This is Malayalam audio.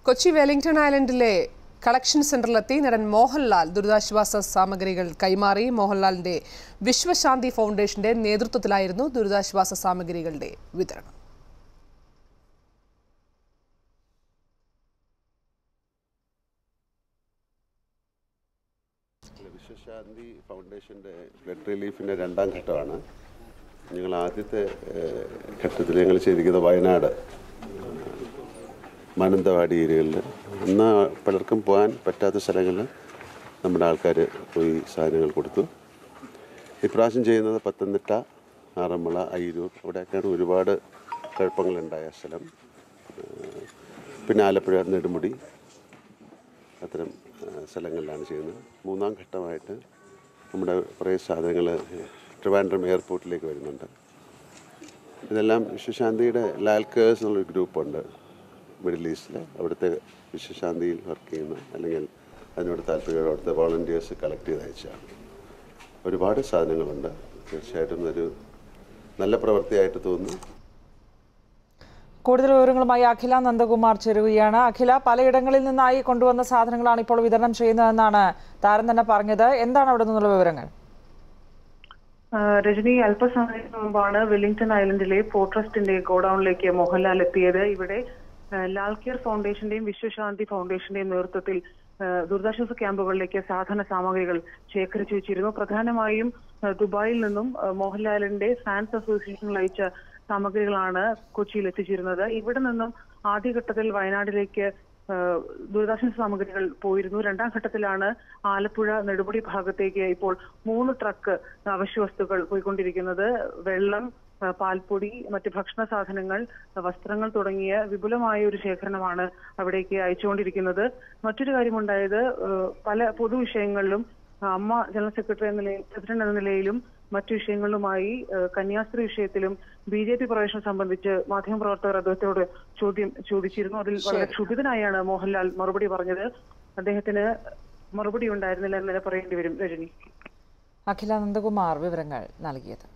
കൊച്ചി വെലിംഗ്ടൺ ഐലൻഡിലെ കളക്ഷൻ സെന്ററിലെത്തി നടൻ മോഹൻലാൽ ദുരിതാശ്വാസ സാമഗ്രികൾ കൈമാറി മോഹൻലാലിന്റെ വിശ്വശാന്തി ഫൗണ്ടേഷന്റെ നേതൃത്വത്തിലായിരുന്നു ദുരിതാശ്വാസ സാമഗ്രികളുടെ വിതരണം വിശ്വശാന്തി ഫൗണ്ടേഷൻ്റെ ബ്ലഡ് റിലീഫിൻ്റെ രണ്ടാം ഘട്ടമാണ് ഞങ്ങൾ ആദ്യത്തെ ഏഹ്, ഘട്ടത്തിൽ ഞങ്ങൾ ചെയ്തിരിക്കുന്നത് വയനാട് മാനന്തവാടി ഏരിയകളിൽ ഇന്ന് പലർക്കും പോകാൻ പറ്റാത്ത സ്ഥലങ്ങളിൽ നമ്മുടെ ആൾക്കാർ പോയി സാധനങ്ങൾ കൊടുത്തു ഇപ്രാവശ്യം ചെയ്യുന്നത് പത്തനംതിട്ട ആറന്മുള അയിരൂർ അവിടെയൊക്കെയാണ് ഒരുപാട് കുഴപ്പങ്ങളുണ്ടായ സ്ഥലം ഏഹ്, പിന്നെ ആലപ്പുഴ നെടുമുടി അത്തരം ആ, സ്ഥലങ്ങളിലാണ് ചെയ്യുന്നത് മൂന്നാം ഘട്ടമായിട്ട് നമ്മുടെ കുറേ സാധനങ്ങൾ ട്രിവാൻഡ്രം എയർപോർട്ടിലേക്ക് വരുന്നുണ്ട് ഇതെല്ലാം വിശ്വശാന്തിയുടെ ലാൽക്കേഴ്സ് എന്നുള്ളൊരു ഗ്രൂപ്പുണ്ട് മിഡിൽ ഈസ്റ്റിൽ അവിടുത്തെ വിശ്വശാന്തിയിൽ വർക്ക് ചെയ്യുന്ന അല്ലെങ്കിൽ അതിനോട് താല്പര്യം അവിടുത്തെ വോളണ്ടിയേഴ്സ് കളക്ട് ചെയ്ത് അയച്ചാണ് ഒരുപാട് സാധനങ്ങളുണ്ട് തീർച്ചയായിട്ടും ഒരു നല്ല പ്രവൃത്തിയായിട്ട് തോന്നുന്നു കൂടുതൽ വിവരങ്ങളുമായി അഖില നന്ദകുമാർ ചേരുകയാണ് അഖില പലയിടങ്ങളിൽ നിന്നായി കൊണ്ടുവന്ന സാധനങ്ങളാണ് ഇപ്പോൾ വിതരണം ചെയ്യുന്നതെന്നാണ് താരം തന്നെ പറഞ്ഞത് എന്താണ് അവിടെ നിന്നുള്ള വിവരങ്ങൾ ആ, രജനി അല്പസമയത്തിന് മുമ്പാണ് വെല്ലിംഗ്ടൺ ഐലൻഡിലെ ഫോർട്രസ്റ്റിന്റെ ഗോഡൌണിലേക്ക് മോഹൻലാൽ എത്തിയത് ഇവിടെ ആ, ലാൽ കെയർ ഫൗണ്ടേഷന്റെയും വിശ്വശാന്തി ഫൗണ്ടേഷന്റെയും നേതൃത്വത്തിൽ ആ, ദുരിതാശ്വാസ ക്യാമ്പുകളിലേക്ക് സാധന സാമഗ്രികൾ ശേഖരിച്ചു വെച്ചിരുന്നു പ്രധാനമായും ആ, ദുബായിൽ നിന്നും ആ, മോഹൻലാലിന്റെ ഫാൻസ് അസോസിയേഷൻ അയച്ച സാമഗ്രികളാണ് കൊച്ചിയിൽ എത്തിച്ചിരുന്നത് ഇവിടെ നിന്നും ആദ്യഘട്ടത്തിൽ വയനാട്ടിലേക്ക് ഏഹ് ദുരിതാശ്വാസ സാമഗ്രികൾ പോയിരുന്നു രണ്ടാം ഘട്ടത്തിലാണ് ആലപ്പുഴ നെടുമുടി ഭാഗത്തേക്ക് ഇപ്പോൾ മൂന്ന് ട്രക്ക് അവശ്യ വസ്തുക്കൾ പോയിക്കൊണ്ടിരിക്കുന്നത് വെള്ളം ഏഹ് പാൽപ്പൊടി മറ്റ് ഭക്ഷണ സാധനങ്ങൾ വസ്ത്രങ്ങൾ തുടങ്ങിയ വിപുലമായ ഒരു ശേഖരണമാണ് അവിടേക്ക് അയച്ചുകൊണ്ടിരിക്കുന്നത് മറ്റൊരു കാര്യമുണ്ടായത് ഏഹ് പല പൊതുവിഷയങ്ങളിലും അമ്മ ജനറൽ സെക്രട്ടറി എന്ന നിലയിൽ പ്രസിഡന്റ് എന്ന നിലയിലും മറ്റു വിഷയങ്ങളുമായി ഏഹ് കന്യാസ്ത്രീ വിഷയത്തിലും ബി ജെ പി പ്രവേശനം സംബന്ധിച്ച് മാധ്യമപ്രവർത്തകർ അദ്ദേഹത്തോട് ചോദ്യം ചോദിച്ചിരുന്നു അതിൽ വളരെ ക്ഷുഭിതനായാണ് മോഹൻലാൽ മറുപടി പറഞ്ഞത് അദ്ദേഹത്തിന് മറുപടി ഉണ്ടായിരുന്നില്ല എന്ന് തന്നെ പറയേണ്ടി വരും രജനി അഖില നന്ദകുമാർ വിവരങ്ങൾ നൽകിയത്